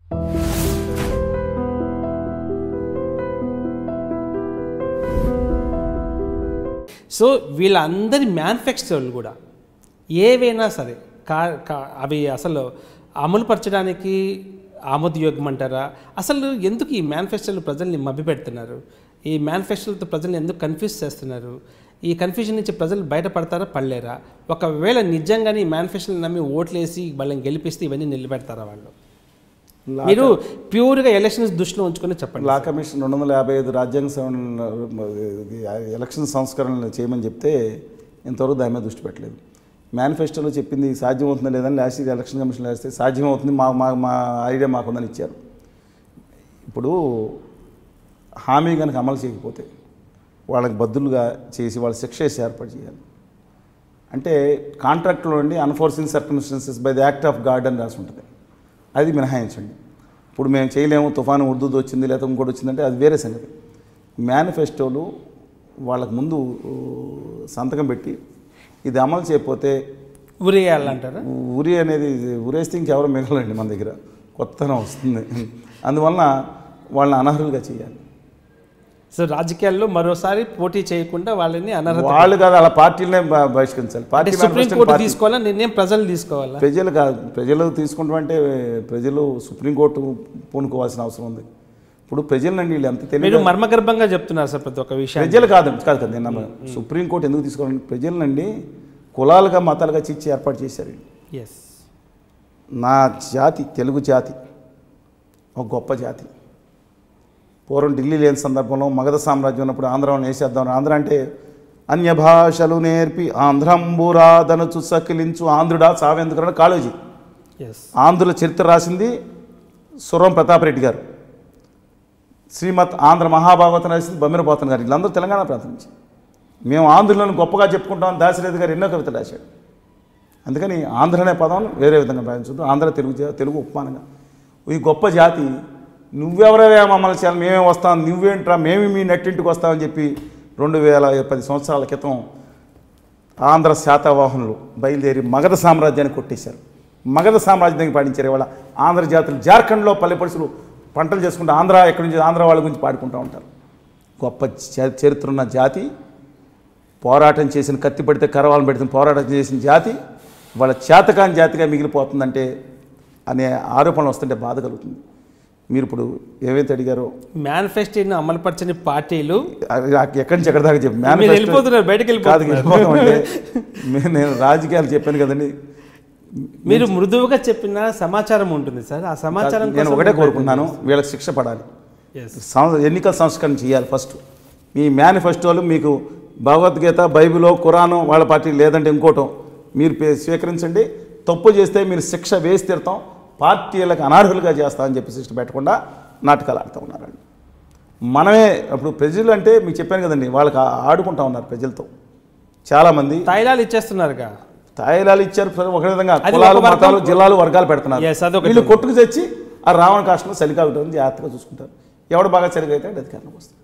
So వీళ్ళందరి మ్యానుఫ్యాక్చర్లు కూడా ఏవైనా సరే కా కా- అవి అసలు అమలుపరచడానికి ఆమోదయోగం అంటారా అసలు ఎందుకు ఈ మేనిఫెస్టోలు ప్రజల్ని మభ్యపెడుతున్నారు ఈ మేనిఫెస్టోలతో ప్రజల్ని ఎందుకు కన్ఫ్యూజ్ చేస్తున్నారు ఈ కన్ఫ్యూజన్ నుంచి ప్రజలు బయటపడతారా పడలేరా ఒకవేళ నిజంగానే ఈ మేనిఫెస్టోలు నమ్మి ఓట్లేసి వాళ్ళని గెలిపిస్తే ఇవన్నీ నిలబెడతారా వాళ్ళు మీరు ప్యూర్గా ఎలక్షన్స్ దృష్టిలో ఉంచుకొని చెప్పండి లా కమిషన్ రెండు వందల యాభై ఐదు రాజ్యాంగ సవరణ ఇది ఎలక్షన్ సంస్కరణలు చేయమని చెప్తే ఇంతవరకు దాని మీద దృష్టి పెట్టలేదు మేనిఫెస్టోలో చెప్పింది సాధ్యమవుతుందా లేదని లాస్ట్ ఇయర్ ఎలక్షన్ కమిషన్ వేస్తే సాధ్యమవుతుంది మా మా మా ఐడియా మాకుందని ఇచ్చారు ఇప్పుడు హామీ కనుక అమలు చేయకపోతే వాళ్ళకి బద్దులుగా చేసి వాళ్ళ శిక్ష వేసి ఏర్పాటు చేయాలి అంటే కాంట్రాక్ట్లో నుండి unforeseen circumstances by the act of God అని రాసి ఉంటుంది అది మినహాయించండి ఇప్పుడు మేము చేయలేము తుఫాను ఉర్దూ వచ్చింది లేదా ఇంకోటి వచ్చిందంటే అది వేరే సంగతి మేనిఫెస్టోలు వాళ్ళకు ముందు ఊ, సంతకం పెట్టి ఇది అమలు చేయకపోతే ఉరేయాలంటారా ఉరి అనేది ఉరేస్తే ఇంకెవరు మిగలండి మన దగ్గర కొత్తనం వస్తుంది అందువలన వాళ్ళని అనర్హులుగా చేయాలి సో రాజకీయాల్లో మరోసారి పోటీ చేయకుండా వాళ్ళని అనర్హత వాళ్ళు కాదు అలా పార్టీలనే బ- బహిష్కరించాలి అంటే party supreme manifesto court party- తీసుకోవాలా నిర్ణయం ప్రజలు తీసుకోవాలా ప్రజలు కాదు ప్రజలు తీసుకుంటామంటే ప్రజలు సుప్రీంకోర్టు పూనుకోవాల్సిన అవసరం ఉంది ఇప్పుడు ప్రజలండి వీళ్ళు ఎంత తెలియదు మీరు మర్మగర్భంగా చెప్తున్నారు సార్ ప్రతి ఒక్క విషయం ప్రజలు కాదు కాదు కదా నేను సుప్రీంకోర్టు ఎందుకు తీసుకోవాలంటే ప్రజలనండి కులాలుగా మతాలుగా చిచ్చి ఏర్పాటు చేశారు వీళ్ళు. ఎస్ నా జాతి తెలుగు జాతి ఒక గొప్ప జాతి పూర్వం ఢిల్లీ లేని సందర్భంలో మగధ సామ్రాజ్యం ఉన్నప్పుడు ఆంధ్రాన్ని వేసేద్దాం ఆంధ్ర అంటే అన్య భాషలు నేర్పి ఆంధ్రంబురాదనుచు సకిలించు ఆంధ్రుడా సావెందుకరని కాళోజీ ఎస్ ఆంధ్రుల చరిత్ర రాసింది సురం ప్రతాపరెడ్డి గారు శ్రీమత్ ఆంధ్ర మహాభాగవతం రాసింది బమ్మిరపోతన్ గారు వీళ్ళందరూ తెలంగాణ ప్రాంతం నుంచి మేము ఆంధ్రులను గొప్పగా చెప్పుకుంటాం దాశరథి గారు ఎన్నో కవితలు రాశాడు అందుకని ఆంధ్ర అనే పదం వేరే విధంగా భావించద్దు ఆంధ్ర తెలుగు జా- తెలుగు ఉపమానంగా ఈ గొప్ప జాతి నువ్వెవరవే మమ్మల్ని చేయాలి మేమే వస్తాం నువ్వేంట్రా మేము మీ నెట్టింటికి వస్తామని చెప్పి రెండు వేల పది సంవత్సరాల క్రితం ఆంధ్ర శాతవాహనులు బయలుదేరి మగధ సామ్రాజ్యాన్ని కొట్టేశారు మగధ సామ్రాజ్యాన్ని పాటించారు ఇవాళ ఆంధ్ర జాతులు జార్ఖండ్లో పల్లె పడుసులు పంటలు చేసుకుంటూ ఆంధ్ర ఎక్కడి నుంచి ఆంధ్ర వాళ్ళ గురించి పాడుకుంటూ ఉంటారు గొప్ప చ- చరిత్ర ఉన్న జాతి పోరాటం చేసిన కత్తి పడితే కరవాలను పెడితే పోరాటం చేసిన జాతి వాళ్ళ చేతకాని జాతిగా మిగిలిపోతుందంటే అనే ఆరోపణలు వస్తుంటే బాధ కలుగుతుంది మీరు ఇప్పుడు ఏవైతే అడిగారో మేనిఫెస్టోని అమలుపరచని పార్టీలు అది నాకు ఎక్కడి నుంచి ఎక్కడి దాకా చెప్పి మీరు manifesto- వెళ్ళిపోతున్నారు బయటకు కాదు వెళ్ళిపోతున్నారు వెళ్ళిపోతామంటే మే- నేను రాజకీయాలు చెప్పాను కదండి మీరు మృదువుగా చెప్పిన సమాచారం ఉంటుంది సార్ ఆ సమాచారం నేను కోసం ఒకటే మీరు కోరుకుంటున్నాను వీళ్ళకి శిక్ష పడాలి Yes. సం- ఎన్నికల సంస్కరణ చేయాలి ఫస్ట్ మీ మేనిఫెస్టోలు మీకు భగవద్గీత బైబిలో ఖురాను వాళ్ళ పార్టీ లేదంటే ఇంకోటో మీరు పే- స్వీకరించండి తప్పు చేస్తే మీరు శిక్ష వేసి తీరుతాం పార్టీలకు అనర్హులుగా చేస్తామని చెప్పి శిక్ష పెట్టకుండా నాటకాలు ఆడుతూ ఉన్నారండి మనమే ఇప్పుడు ప్రజలు అంటే మీకు చెప్పాను కదండి వాళ్ళకి ఆ- ఆడుకుంటా ఉన్నారు ప్రజలతో చాలామంది తైలాలు ఇచ్చేస్తున్నారుగా తాయిలాలు ఇచ్చారు ప్రజలు ఒక విధంగా అది కులాలు ఒక వర్గం- మతాలు జిల్లాలు వర్గాలు పెడుతున్నారు Yes, అదొకటి వీళ్ళు ఉంది. కొట్టుకు తెచ్చి ఆ రావణ కాష్టం చలికాగుతుంది జాగ్రత్తగా చూసుకుంటారు ఎవడు బాగా చలిగా అయితే అధికారంలోకి వస్తారు